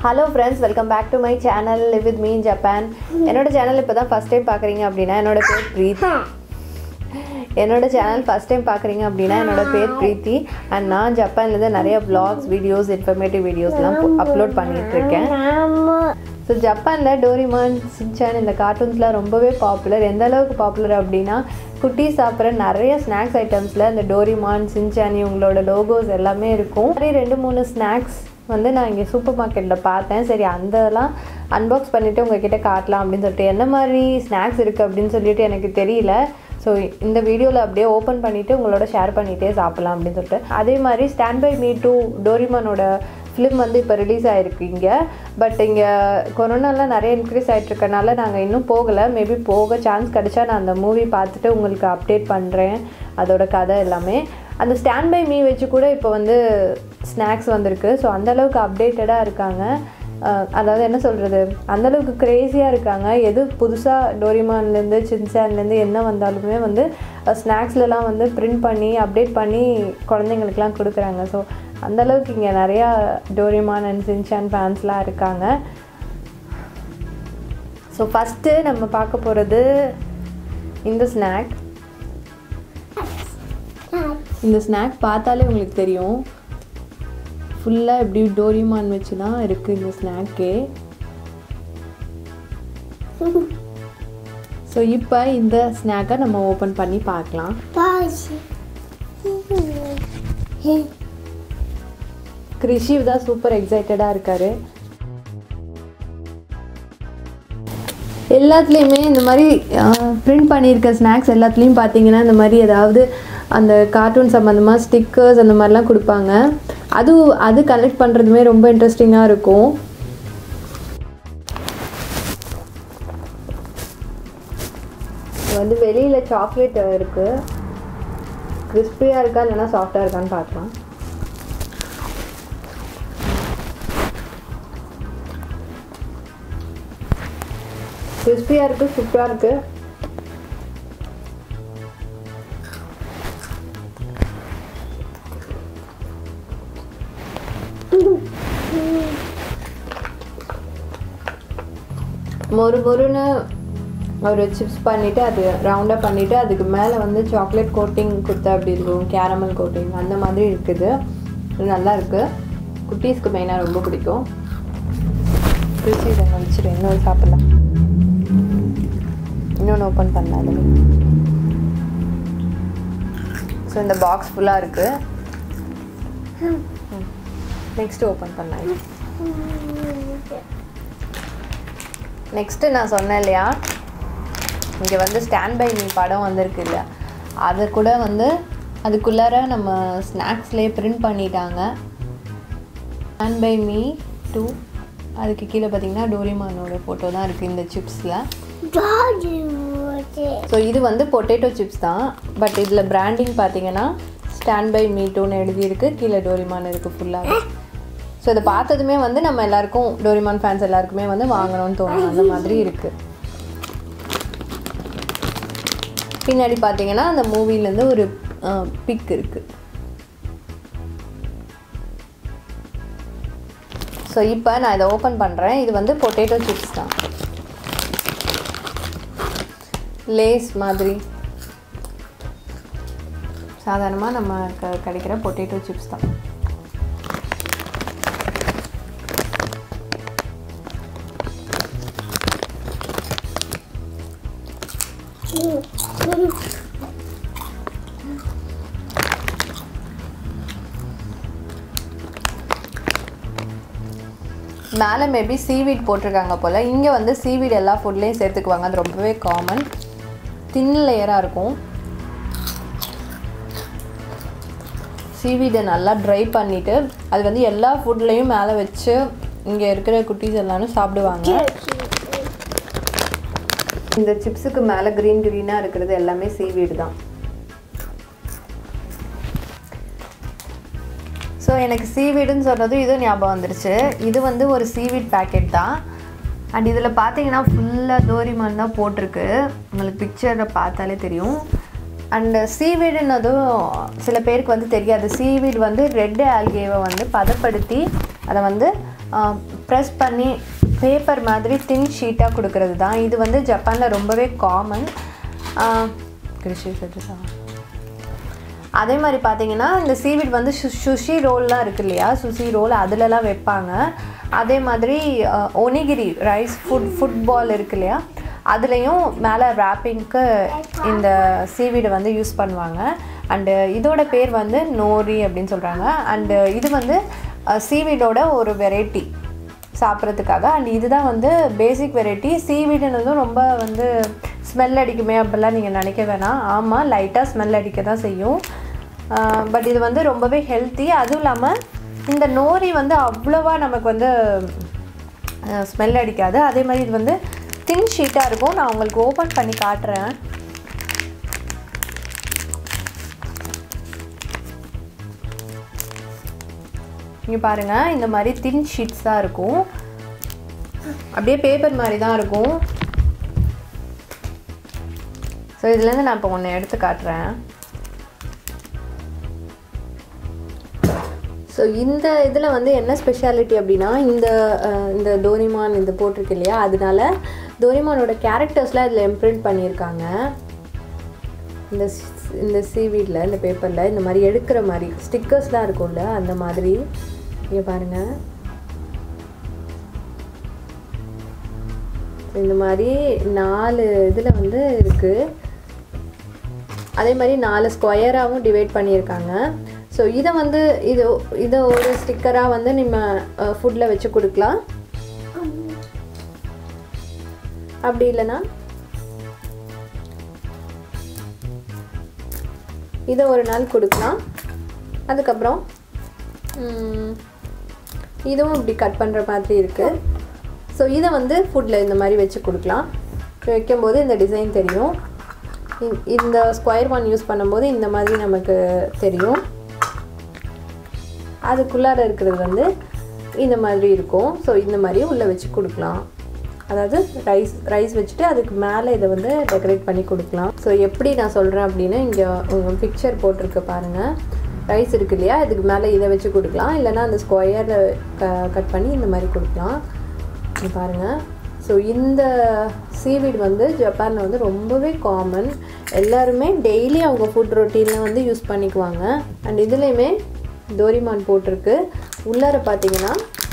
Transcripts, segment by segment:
Hello friends welcome back to my channel live with me in Japan என்னோட channel இப்போ தான் first time பார்க்குறீங்க அப்படின்னா என்னோட பேர் பிரீத் என்னோட சேனல் ஃபஸ்ட் டைம் பார்க்குறீங்க அப்படின்னா என்னோட பேர் பிரீத்தி அண்ட் நான் ஜப்பான்லேருந்து நிறைய vlogs வீடியோஸ் இன்ஃபர்மேட்டிவ் வீடியோஸ்லாம் அப்லோட் பண்ணிட்டு இருக்கேன் ஸோ ஜப்பானில் டோரிமான் சின்சான் இந்த கார்ட்டூன்ஸ்லாம் ரொம்பவே பாப்புலர் எந்த அளவுக்கு பாப்புலர் அப்படின்னா குட்டி சாப்பிட்ற நிறைய ஸ்நாக்ஸ் ஐட்டம்ஸில் இந்த டோரிமான் சின்சான் இவங்களோட லோகோஸ் எல்லாமே இருக்கும் மாதிரி ரெண்டு மூணு ஸ்நாக்ஸ் வந்து நான் இங்கே சூப்பர் மார்க்கெட்டில் பார்த்தேன் சரி அந்தலாம் அன்பாக்ஸ் பண்ணிவிட்டு உங்ககிட்ட காட்டலாம் அப்படின்னு சொல்லிட்டு என்ன மாதிரி ஸ்நாக்ஸ் இருக்குது அப்படின்னு சொல்லிட்டு எனக்கு தெரியல ஸோ இந்த வீடியோவில் அப்படியே ஓப்பன் பண்ணிவிட்டு உங்களோட ஷேர் பண்ணிகிட்டே சாப்பிட்லாம் அப்படின்னு சொல்லிட்டு அதே மாதிரி ஸ்டாண்ட் பை மீ டூ டோரிமானோட ஃபிலிம் வந்து இப்போ ரிலீஸ் ஆகிருக்கு இங்கே பட் இங்கே கொரோனாலாம் நிறைய இன்க்ரீஸ் ஆகிட்டு இருக்கனால நாங்கள் இன்னும் போகலை மேபி போக சான்ஸ் கிடைச்சா நான் அந்த மூவி பார்த்துட்டு உங்களுக்கு அப்டேட் பண்ணுறேன் அதோட கதை எல்லாமே அந்த ஸ்டாண்ட் பை மீ வச்சு கூட இப்போ வந்து ஸ்நாக்ஸ் வந்திருக்கு ஸோ அந்தளவுக்கு அப்டேட்டடாக இருக்காங்க அஹ் அதாவது என்ன சொல்கிறது அந்தளவுக்கு க்ரேஸியாக இருக்காங்க எது புதுசாக டோரிமான்லேருந்து சின்சான்லேருந்து என்ன வந்தாலுமே வந்து ஸ்நாக்ஸ்லலாம் வந்து பிரிண்ட் பண்ணி அப்டேட் பண்ணி குழந்தைங்களுக்குலாம் கொடுக்குறாங்க ஸோ அந்தளவுக்கு இங்கே நிறையா டோரிமான் அண்ட் சின்சான் ஃபேன்ஸ்லாம் இருக்காங்க ஸோ ஃபஸ்ட்டு நம்ம பார்க்க போகிறது இந்த ஸ்நாக் இந்த ஸ்நாக் பார்த்தாலே உங்களுக்கு தெரியும் ஃபுல்லாக எப்படி டோரிமான் வச்சு தான் இருக்குது இந்த ஸ்நாக்கே ஸோ இப்போ இந்த ஸ்நாக்கை நம்ம ஓப்பன் பண்ணி பார்க்கலாம் கிருஷிவ் தான் சூப்பர் எக்ஸைட்டடாக இருக்காரு எல்லாத்துலேயுமே இந்த மாதிரி பிரிண்ட் பண்ணியிருக்க ஸ்நாக்ஸ் எல்லாத்துலேயும் பார்த்தீங்கன்னா இந்த மாதிரி ஏதாவது அந்த கார்ட்டூன் சம்மந்தமாக ஸ்டிக்கர்ஸ் அந்த மாதிரிலாம் கொடுப்பாங்க அது அது கலெக்ட் பண்ணுறதுமே ரொம்ப இன்ட்ரெஸ்டிங்காக இருக்கும் இது வந்து வெளியில் சாக்லேட் இருக்குது கிறிஸ்பியாக இருக்கா இல்லைன்னா சாஃப்டாக இருக்கான்னு பார்க்கலாம் கிறிஸ்பியாக இருக்குது சூப்பராக இருக்குது மொறு மொறுன்னு ஒரு சிப்ஸ் பண்ணிவிட்டு அது ரவுண்டாக பண்ணிவிட்டு அதுக்கு மேலே வந்து சாக்லேட் கோட்டிங் கொடுத்தா அப்படி இருக்கும் கேரமல் கோட்டிங் அந்த மாதிரி இருக்குது இது நல்லா இருக்குது குட்டீஸ்க்கு மெயினாக ரொம்ப பிடிக்கும் ருசி இதை வச்சுட்டு இன்னொரு சாப்பிட்லாம் இன்னொன்று ஓப்பன் பண்ணலாம் அதில் ஸோ இந்த பாக்ஸ் ஃபுல்லாக இருக்குது நெக்ஸ்ட்டு ஓப்பன் பண்ணலாம் இது நெக்ஸ்ட்டு நான் சொன்னேன் இல்லையா இங்கே வந்து ஸ்டாண்ட் பை மீ படம் வந்திருக்கு இல்லையா அதை கூட வந்து அதுக்குள்ளார நம்ம ஸ்நாக்ஸ்லேயே பிரிண்ட் பண்ணிட்டாங்க ஸ்டாண்ட் பை மீ டூ அதுக்கு கீழே பார்த்தீங்கன்னா டோரிமானோட ஃபோட்டோ தான் இருக்குது இந்த சிப்ஸில் ஸோ இது வந்து பொட்டேட்டோ சிப்ஸ் தான் பட் இதில் பிராண்டிங் பார்த்தீங்கன்னா ஸ்டாண்ட் பை மீ டூன்னு எழுதியிருக்கு கீழே டோரிமான் இருக்குது ஃபுல்லாக ஸோ இதை பார்த்ததுமே வந்து நம்ம எல்லாருக்கும் டோரிமான் ஃபேன்ஸ் எல்லாருக்குமே வந்து வாங்கணும்னு தோணும் அந்த மாதிரி இருக்குது பின்னாடி பார்த்தீங்கன்னா அந்த மூவிலேருந்து ஒரு பிக் இருக்குது ஸோ இப்போ நான் இதை ஓப்பன் பண்ணுறேன் இது வந்து பொட்டேட்டோ சிப்ஸ் தான் லேஸ் மாதிரி சாதாரணமாக நம்ம க கிடைக்கிற பொட்டேட்டோ சிப்ஸ் தான் மேலே மேபி சீவீட் போட்டிருக்காங்க போல் இங்கே வந்து சீவீட் எல்லா ஃபுட்லேயும் சேர்த்துக்குவாங்க அது ரொம்பவே காமன் தின் லேயராக இருக்கும் சீவீடை நல்லா ட்ரை பண்ணிவிட்டு அது வந்து எல்லா ஃபுட்லேயும் மேலே வச்சு இங்கே இருக்கிற குட்டீஸ் எல்லாரும் சாப்பிடுவாங்க இந்த சிப்ஸுக்கு மேலே க்ரீன் க்ரீனாக இருக்கிறது எல்லாமே சீவீடு தான் ஸோ எனக்கு சீவீடுன்னு சொன்னதும் இதுவும் ஞாபகம் வந்துருச்சு இது வந்து ஒரு சீவீட் பேக்கெட் தான் அண்ட் இதில் பார்த்தீங்கன்னா ஃபுல்லாக டோரிமான் தான் போட்டிருக்கு உங்களுக்கு பிக்சரை பார்த்தாலே தெரியும் அண்டு சீவீடுன்னதும் சில பேருக்கு வந்து தெரியாது சீவீடு வந்து ரெட் ஆல்கேவை வந்து பதப்படுத்தி அதை வந்து ப்ரெஸ் பண்ணி பேப்பர் மாதிரி தின் ஷீட்டாக கொடுக்கறது தான் இது வந்து ஜப்பானில் ரொம்பவே காமன் கிருஷி சஜிதா அதே மாதிரி பார்த்தீங்கன்னா இந்த சீவிட் வந்து சு சுஷி ரோல்லாம் இருக்கு இல்லையா சுஷி ரோல் அதிலலாம் வைப்பாங்க அதே மாதிரி ஒனிகிரி ரைஸ் ஃபுட் ஃபுட்பால் இருக்கு இல்லையா அதுலேயும் மேலே ரேப்பிங்க்கு இந்த சீவீடை வந்து யூஸ் பண்ணுவாங்க அண்டு இதோட பேர் வந்து நோரி அப்படின்னு சொல்கிறாங்க அண்டு இது வந்து சீவீடோட ஒரு வெரைட்டி சாப்பிட்றதுக்காக அண்ட் இதுதான் வந்து பேசிக் வெரைட்டி சீவீடுனதும் ரொம்ப வந்து ஸ்மெல் அடிக்குமே அப்படிலாம் நீங்கள் நினைக்க வேணாம் ஆமாம் லைட்டாக ஸ்மெல் அடிக்க தான் செய்யும் பட் இது வந்து ரொம்பவே ஹெல்த்தி அதுவும் இல்லாமல் இந்த நோரி வந்து அவ்வளோவா நமக்கு வந்து ஸ்மெல் அடிக்காது அதே மாதிரி இது வந்து தின் ஷீட்டாக இருக்கும் நான் உங்களுக்கு ஓப்பன் பண்ணி காட்டுறேன் இங்கே பாருங்கள் இந்த மாதிரி தின் ஷீட்ஸ் தான் இருக்கும் அப்படியே பேப்பர் மாதிரி தான் இருக்கும் ஸோ இதுலேருந்து நான் இப்போ ஒன்று எடுத்து காட்டுறேன் ஸோ இந்த இதில் வந்து என்ன ஸ்பெஷாலிட்டி அப்படின்னா இந்த அஹ், இந்த டோரிமான் இந்த போட்டிருக்கு இல்லையா அதனால டோரிமானோட கேரக்டர்ஸ்லாம் இதில் இம்ப்ரிண்ட் பண்ணியிருக்காங்க இந்த ஸ்- இந்த சீவீடில் இந்த பேப்பரில் இந்த மாதிரி எடுக்கிற மாதிரி ஸ்டிக்கர்ஸ்லாம் இருக்கும்ல அந்த மாதிரி இங்கே பாருங்கள் இந்த மாதிரி நாலு இதில் வந்து இருக்குது அதே மாதிரி நாலு ஸ்கொயராகவும் டிவைட் பண்ணியிருக்காங்க ஸோ இதை வந்து இது இதை ஒரு ஸ்டிக்கராக வந்து நம்ம ஃபுட்டில் வச்சு கொடுக்கலாம் அப்படி இல்லைன்னா இதை ஒரு நாள் கொடுக்கலாம் அதுக்கப்புறம் ம், இதுவும் இப்படி கட் பண்ணுற மாதிரி இருக்குது ஸோ இதை வந்து ஃபுட்டில் இந்த மாதிரி வச்சு கொடுக்கலாம் வைக்கும்போது இந்த டிசைன் தெரியும் இ- இந்த ஸ்கொயர் ஒன் யூஸ் பண்ணும்போது இந்த மாதிரி நமக்கு தெரியும் அதுக்குள்ளார இருக்கிறது வந்து இந்த மாதிரி இருக்கும் ஸோ இந்த மாதிரி உள்ளே வச்சு கொடுக்கலாம் அதாவது ரைஸ் ரைஸ் வச்சுட்டு அதுக்கு மேலே இதை வந்து டெக்கரேட் பண்ணி கொடுக்கலாம் ஸோ எப்படி நான் சொல்கிறேன் அப்படின்னு இங்கே உங்கள் பிக்சர் போட்டிருக்கு பாருங்கள் ரைஸ் இருக்கு இல்லையா இதுக்கு மேலே இதை வச்சு கொடுக்கலாம் இல்லைன்னா அந்த ஸ்கொயரை க கட் பண்ணி இந்த மாதிரி கொடுக்கலாம் இங்க பாருங்கள் ஸோ இந்த சீவீட் வந்து ஜப்பானில் வந்து ரொம்பவே காமன் எல்லாருமே டெய்லி அவங்க ஃபுட் ரொட்டீனில் வந்து யூஸ் பண்ணிக்குவாங்க அண்ட் இதுலேயுமே டோரிமான் போட்டிருக்கு உள்ளார பார்த்தீங்கன்னா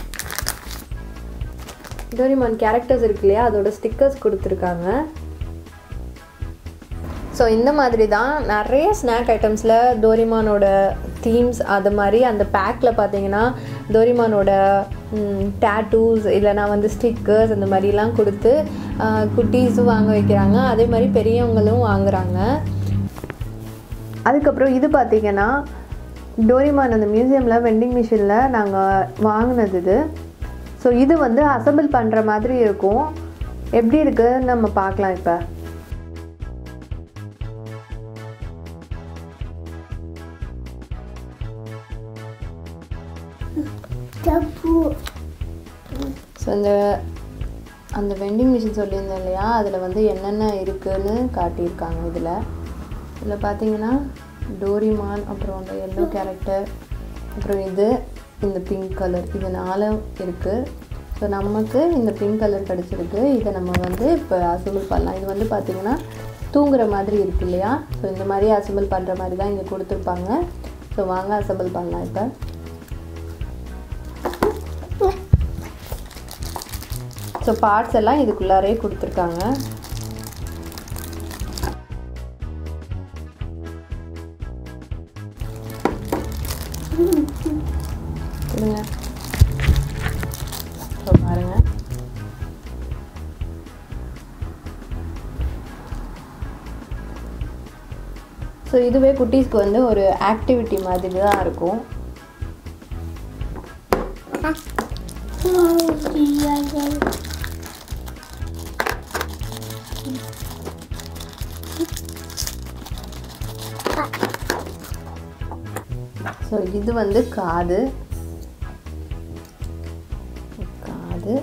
டோரிமான் கேரக்டர்ஸ் இருக்கு இல்லையா அதோட ஸ்டிக்கர்ஸ் கொடுத்துருக்காங்க ஸோ இந்த மாதிரி தான் நிறைய ஸ்நாக் ஐட்டம்ஸில் டோரிமானோட தீம்ஸ் அது மாதிரி அந்த பேக்கில் பார்த்தீங்கன்னா டோரிமானோட டேட்டூஸ் இல்லைனா வந்து ஸ்டிக்கர்ஸ் அந்த மாதிரிலாம் கொடுத்து குட்டீஸும் வாங்க வைக்கிறாங்க அதே மாதிரி பெரியவங்களும் வாங்குறாங்க அதுக்கப்புறம் இது பார்த்தீங்கன்னா டோரிமான் அந்த மியூசியமில் வெண்டிங் மிஷினில் நாங்கள் வாங்கினது இது ஸோ இது வந்து அசம்பிள் பண்ணுற மாதிரி இருக்கும் எப்படி இருக்குன்னு நம்ம பார்க்கலாம் இப்போ டப்பு ஸோ இந்த அந்த வெண்டிங் மிஷின் சொல்லியிருந்தேன் இல்லையா அதில் வந்து என்னென்ன இருக்குன்னு காட்டியிருக்காங்க இதில் இதில் பார்த்தீங்கன்னா டோரிமான் அப்புறம் அந்த எல்லோ கேரக்டர் அப்புறம் இது இந்த பிங்க் கலர் இது நாலும் இருக்குது ஸோ நமக்கு இந்த பிங்க் கலர் கிடச்சிருக்கு இதை நம்ம வந்து இப்போ அசம்பிள் பண்ணலாம் இது வந்து பார்த்திங்கன்னா தூங்குற மாதிரி இருக்கு இல்லையா ஸோ இந்த மாதிரி அசம்பிள் பண்ணுற மாதிரி தான் இங்கே கொடுத்துருப்பாங்க ஸோ வாங்க அசம்பிள் பண்ணலாம் இப்போ ஸோ பார்ட்ஸ் எல்லாம் இதுக்குள்ளாரே கொடுத்துருக்காங்க கொடுங்க ஸோ பாருங்க ஸோ இதுவே குட்டீஸ்க்கு வந்து ஒரு ஆக்டிவிட்டி மாதிரி தான் இருக்கும் ஸோ இது வந்து காது காது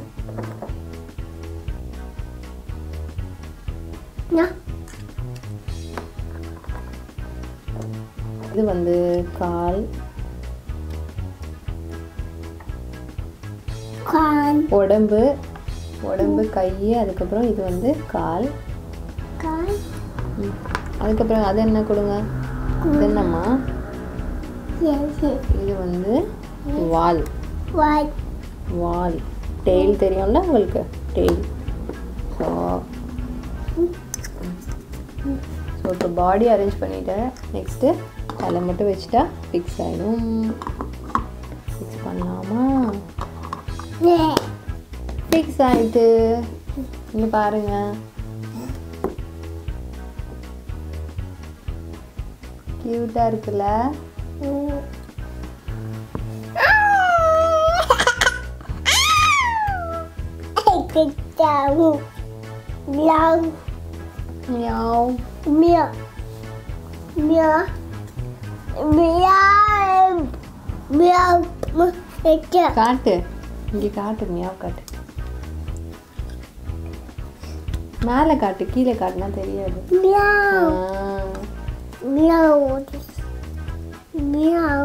இது வந்து கால் கான் உடம்பு உடம்பு கை அதுக்கப்புறம் இது வந்து கால் கால் ம். அதுக்கப்புறம் அது என்ன கொடுங்க இது என்னம்மா எஸ் இது வந்து வால் ஒயிட் வால் டெய்ல் தெரியும்ல உங்களுக்கு டெய்ல் ஸோ ஸோ இப்போ பாடி அரேஞ்ச் பண்ணிட்டேன் நெக்ஸ்ட்டு தலை மட்டும் வச்சுட்டா ஃபிக்ஸ் ஆகிடும் ஃபிக்ஸ் பண்ணலாமா ஃபிக்ஸ் ஆயிட்டு இங்கே பாருங்க க்யூட்டாக இருக்குல்ல Get down. Meow. Meow Meow. Meow. Meow. Meow. Get down. காட்டு இங்கே காட்டு மியாவ் காட்டு மேலே காட்டு கீழே காட்டுனா தெரியாது Meow. ஆ. Meow. Meow.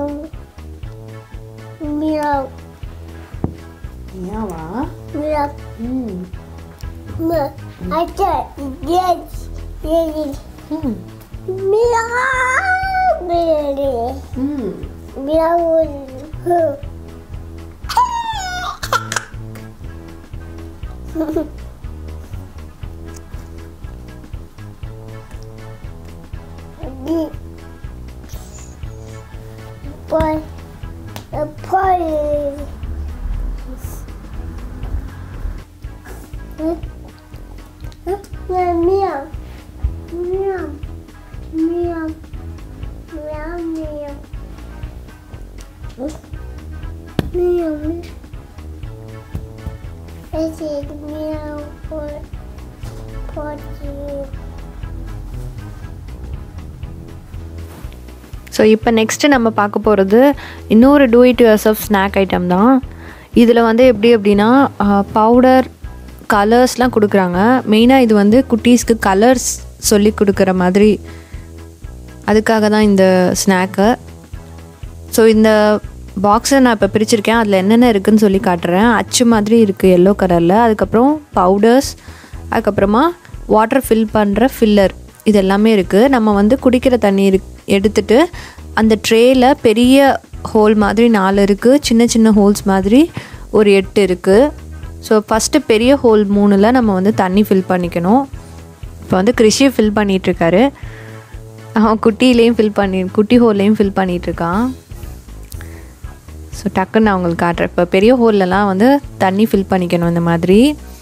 Meow. மியாவா Meow. ம் Meow. I said yes. Yes. ம் Meow. Meow. ம் Meow. Boy, a boy. Meow, meow, meow, meow, meow, meow. Meow, meow. I said meow for for you. So இப்போ next நம்ம பார்க்க போகிறது இன்னொரு do it yours of snack item தான் இதில் வந்து எப்படி அப்படின்னா பவுடர் கலர்ஸ்லாம் கொடுக்குறாங்க மெயினாக இது வந்து குட்டீஸ்க்கு கலர்ஸ் சொல்லி கொடுக்குற மாதிரி அதுக்காக தான் இந்த ஸ்நாக்கு ஸோ இந்த பாக்ஸை நான் இப்போ பிரிச்சிருக்கேன் அதில் என்னென்ன இருக்குதுன்னு சொல்லி காட்டுறேன் அச்சு மாதிரி இருக்குது எல்லோ கலரில் அதுக்கப்புறம் பவுடர்ஸ் அதுக்கப்புறமா வாட்டர் ஃபில் பண்ணுற ஃபில்லர் இது எல்லாமே இருக்குது நம்ம வந்து குடிக்கிற தண்ணி இரு எடுத்துட்டு அந்த ட்ரேயில் பெரிய ஹோல் மாதிரி நாலு இருக்குது சின்ன சின்ன ஹோல்ஸ் மாதிரி ஒரு எட்டு இருக்குது ஸோ ஃபஸ்ட்டு பெரிய ஹோல் மூணில் நம்ம வந்து தண்ணி ஃபில் பண்ணிக்கணும் இப்போ வந்து கிருஷி ஃபில் பண்ணிகிட்ருக்காரு அவன் குட்டிலையும் ஃபில் பண்ணி குட்டி ஹோல்லையும் ஃபில் பண்ணிகிட்ருக்கான் ஸோ டக்குன்னு நான் உங்களுக்கு காட்டுறேன் இப்போ பெரிய ஹோல்லலாம் வந்து தண்ணி ஃபில் பண்ணிக்கணும் இந்த மாதிரி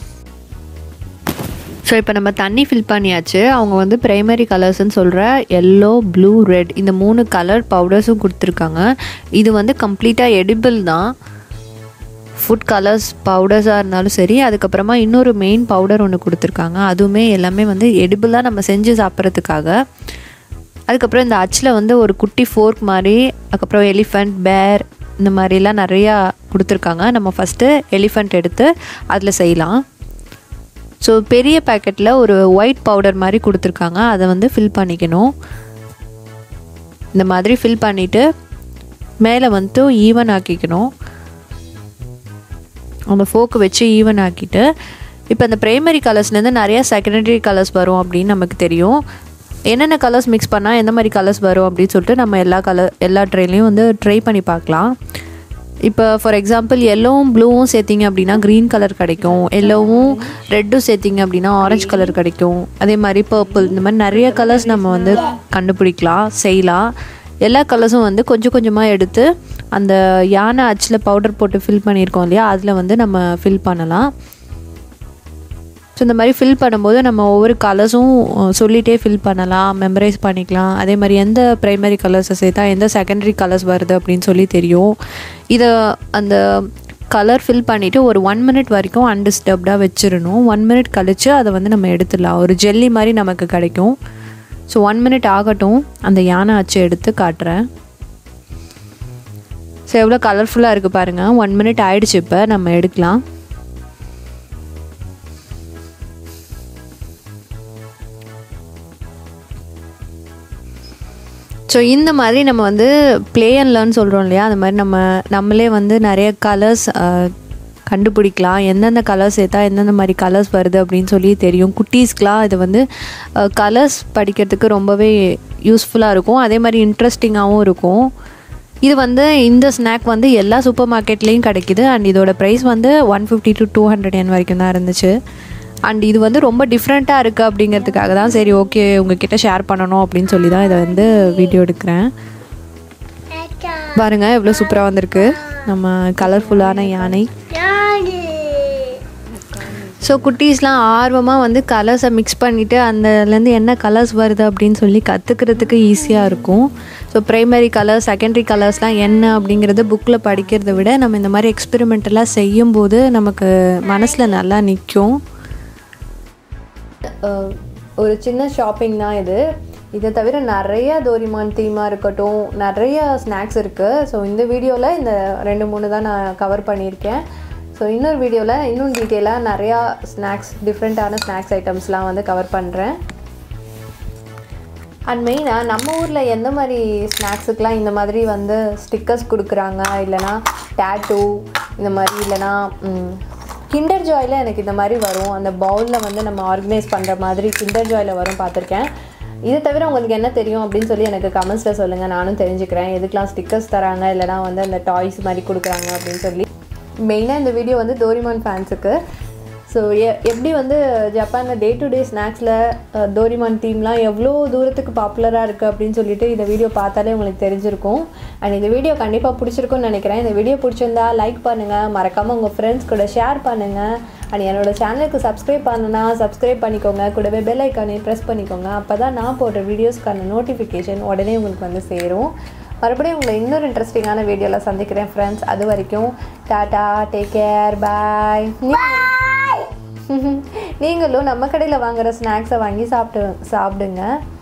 ஸோ இப்போ நம்ம தண்ணி ஃபில் பண்ணியாச்சு அவங்க வந்து ப்ரைமரி கலர்ஸ்னு சொல்கிற எல்லோ ப்ளூ ரெட் இந்த மூணு கலர் பவுடர்ஸும் கொடுத்துருக்காங்க இது வந்து கம்ப்ளீட்டாக எடிபிள் தான் ஃபுட் கலர்ஸ் பவுடர்ஸாக இருந்தாலும் சரி அதுக்கப்புறமா இன்னொரு மெயின் பவுடர் ஒன்று கொடுத்துருக்காங்க அதுவுமே எல்லாமே வந்து எடிபிளாக நம்ம செஞ்சு சாப்பிட்றதுக்காக அதுக்கப்புறம் இந்த அச்சில் வந்து ஒரு குட்டி ஃபோர்க் மாதிரி அதுக்கப்புறம் எலிஃபண்ட் பேர் இந்த மாதிரிலாம் நிறையா கொடுத்துருக்காங்க நம்ம ஃபஸ்ட்டு எலிஃபண்ட் எடுத்து அதில் செய்யலாம் ஸோ பெரிய பேக்கெட்டில் ஒரு ஒயிட் பவுடர் மாதிரி கொடுத்துருக்காங்க அதை வந்து ஃபில் பண்ணிக்கணும் இந்த மாதிரி ஃபில் பண்ணிவிட்டு மேலே வந்து ஈவன் ஆக்கிக்கணும் அந்த ஃபோக்கு வச்சு ஈவன் ஆக்கிட்டு இப்போ அந்த ப்ரைமரி கலர்ஸ்லேருந்து நிறையா செகண்டரி கலர்ஸ் வரும் அப்படின்னு நமக்கு தெரியும் என்னென்ன கலர்ஸ் மிக்ஸ் பண்ணால் எந்த மாதிரி கலர்ஸ் வரும் அப்படின்னு சொல்லிட்டு நம்ம எல்லா கலர் எல்லா ட்ரைலையும் வந்து ட்ரை பண்ணி பார்க்கலாம் இப்போ ஃபார் எக்ஸாம்பிள் எல்லோவும் ப்ளூவும் சேர்த்திங்க அப்படின்னா க்ரீன் கலர் கிடைக்கும் எல்லோவும் ரெட்டும் சேர்த்திங்க அப்படின்னா ஆரஞ்சு கலர் கிடைக்கும் அதே மாதிரி பர்பிள் இந்த மாதிரி நிறைய கலர்ஸ் நம்ம வந்து கண்டுபிடிக்கலாம் செய்யலாம் எல்லா கலர்ஸும் வந்து கொஞ்சம் கொஞ்சமாக எடுத்து அந்த யானை அச்சில் பவுடர் போட்டு ஃபில் பண்ணியிருக்கோம் இல்லையா அதில் வந்து நம்ம ஃபில் பண்ணலாம் ஸோ இந்த மாதிரி ஃபில் பண்ணும்போது நம்ம ஒவ்வொரு கலர்ஸும் சொல்லிகிட்டே ஃபில் பண்ணலாம் மெமரைஸ் பண்ணிக்கலாம் அதே மாதிரி எந்த ப்ரைமரி கலர்ஸை சேர்த்தா எந்த செகண்டரி கலர்ஸ் வருது அப்படின்னு சொல்லி தெரியும் இதை அந்த கலர் ஃபில் பண்ணிவிட்டு ஒரு ஒன் மினிட் வரைக்கும் அன்டிஸ்டர்ப்டாக வச்சிடணும் ஒன் மினிட் கழித்து அதை வந்து நம்ம எடுத்துடலாம் ஒரு ஜெல்லி மாதிரி நமக்கு கிடைக்கும் ஸோ ஒன் மினிட் ஆகட்டும் அந்த யானை அச்சு எடுத்து காட்டுறேன் ஸோ எவ்வளோ கலர்ஃபுல்லாக இருக்குது பாருங்கள் ஒன் மினிட் ஆயிடுச்சு இப்போ நம்ம எடுக்கலாம் ஸோ இந்த மாதிரி நம்ம வந்து ப்ளே அண்ட் லேர்ன் சொல்கிறோம் இல்லையா அந்த மாதிரி நம்ம நம்மளே வந்து நிறைய கலர்ஸ் கண்டுபிடிக்கலாம் எந்தெந்த கலர்ஸ் சேர்த்தா எந்தெந்த மாதிரி கலர்ஸ் வருது அப்படின்னு சொல்லி தெரியும் குட்டீஸ்க்கெலாம் இது வந்து கலர்ஸ் படிக்கிறதுக்கு ரொம்பவே யூஸ்ஃபுல்லாக இருக்கும் அதே மாதிரி இன்ட்ரெஸ்டிங்காகவும் இருக்கும் இது வந்து இந்த ஸ்நாக் வந்து எல்லா சூப்பர் மார்க்கெட்லேயும் கிடைக்குது அண்ட் இதோட ப்ரைஸ் வந்து one fifty to two hundred என் வரைக்கும் தான் இருந்துச்சு அண்ட் இது வந்து ரொம்ப டிஃப்ரெண்ட்டாக இருக்குது அப்படிங்கிறதுக்காக தான் சரி ஓகே உங்ககிட்ட ஷேர் பண்ணணும் அப்படின்னு சொல்லி தான் இதை வந்து வீடியோ எடுக்கிறேன் அக்கா பாருங்க எவ்வளோ சூப்பராக வந்திருக்கு நம்ம கலர்ஃபுல்லான யானை யாரு ஸோ குட்டீஸ்லாம் ஆர்வமாக வந்து கலர்ஸை மிக்ஸ் பண்ணிவிட்டு அதுலேருந்து என்ன கலர்ஸ் வருது அப்படின்னு சொல்லி கற்றுக்கிறதுக்கு ஈஸியாக இருக்கும் ஸோ ப்ரைமரி கலர்ஸ் செகண்டரி கலர்ஸ்லாம் என்ன அப்படிங்கிறத புக்கில் படிக்கிறத விட நம்ம இந்த மாதிரி எக்ஸ்பெரிமெண்ட் எல்லாம் செய்யும்போது நமக்கு மனசில் நல்லா நிற்கும் ஒரு சின்ன ஷாப்பிங் தான் இது இதை தவிர நிறைய டோரிமான் தீமாக இருக்கட்டும் நிறைய ஸ்நாக்ஸ் இருக்குது ஸோ இந்த வீடியோவில் இந்த ரெண்டு மூணு தான் நான் கவர் பண்ணியிருக்கேன் ஸோ இன்னொரு வீடியோவில் இன்னும் டீட்டெயிலாக நிறையா ஸ்நாக்ஸ் டிஃப்ரெண்ட்டான ஸ்நாக்ஸ் ஐட்டம்ஸ்லாம் வந்து கவர் பண்ணுறேன் அண்ட் மெயினாக நம்ம ஊரில் எந்த மாதிரி ஸ்நாக்ஸுக்கெலாம் இந்த மாதிரி வந்து ஸ்டிக்கர்ஸ் கொடுக்குறாங்க இல்லைனா டேட்டூ இந்த மாதிரி இல்லைனா கிண்டர் ஜாயில் எனக்கு இந்த மாதிரி வரும் அந்த பவுலில் வந்து நம்ம ஆர்கனைஸ் பண்ணுற மாதிரி கிண்டர் ஜாயில் வரும் பார்த்துருக்கேன் இது தவிர உங்களுக்கு என்ன தெரியும் அப்படின்னு சொல்லி எனக்கு கமெண்ட்ஸில் சொல்லுங்கள் நானும் தெரிஞ்சுக்கிறேன் எதுக்கெலாம் ஸ்டிக்கர்ஸ் தராங்க இல்லைனா வந்து அந்த டாய்ஸ் மாதிரி கொடுக்குறாங்க அப்படின்னு சொல்லி மெயினாக இந்த வீடியோ வந்து டோரிமான் ஃபேன்ஸுக்கு ஸோ எ எப்படி வந்து ஜப்பானில் டே டு டே ஸ்நாக்ஸில் டோரிமான் தீம்லாம் எவ்வளோ தூரத்துக்கு பாப்புலராக இருக்குது அப்படின்னு சொல்லிட்டு இந்த வீடியோ பார்த்தாலே உங்களுக்கு தெரிஞ்சிருக்கும் அண்ட் இந்த வீடியோ கண்டிப்பாக பிடிச்சிருக்கும்னு நினைக்கிறேன் இந்த வீடியோ பிடிச்சிருந்தா லைக் பண்ணுங்கள் மறக்காமல் உங்கள் ஃப்ரெண்ட்ஸ் கூட ஷேர் பண்ணுங்கள் அண்ட் என்னோட சேனலுக்கு சப்ஸ்கிரைப் பண்ணனா சப்ஸ்கிரைப் பண்ணிக்கோங்க கூடவே பெல் ஐக்கானே ப்ரெஸ் பண்ணிக்கோங்க அப்போ தான் நான் போடுற வீடியோஸ்க்கான நோட்டிஃபிகேஷன் உடனே உங்களுக்கு வந்து சேரும் மறுபடியும் உங்களை இன்னொரு இன்ட்ரெஸ்டிங்கான வீடியோவில் சந்திக்கிறேன் ஃப்ரெண்ட்ஸ் அது வரைக்கும் டாடா டேக் கேர் பாய் நீங்களும் நம்ம கடையில் வாங்குற ஸ்நாக்ஸை வாங்கி சாப்பிட்டு சாப்பிடுங்க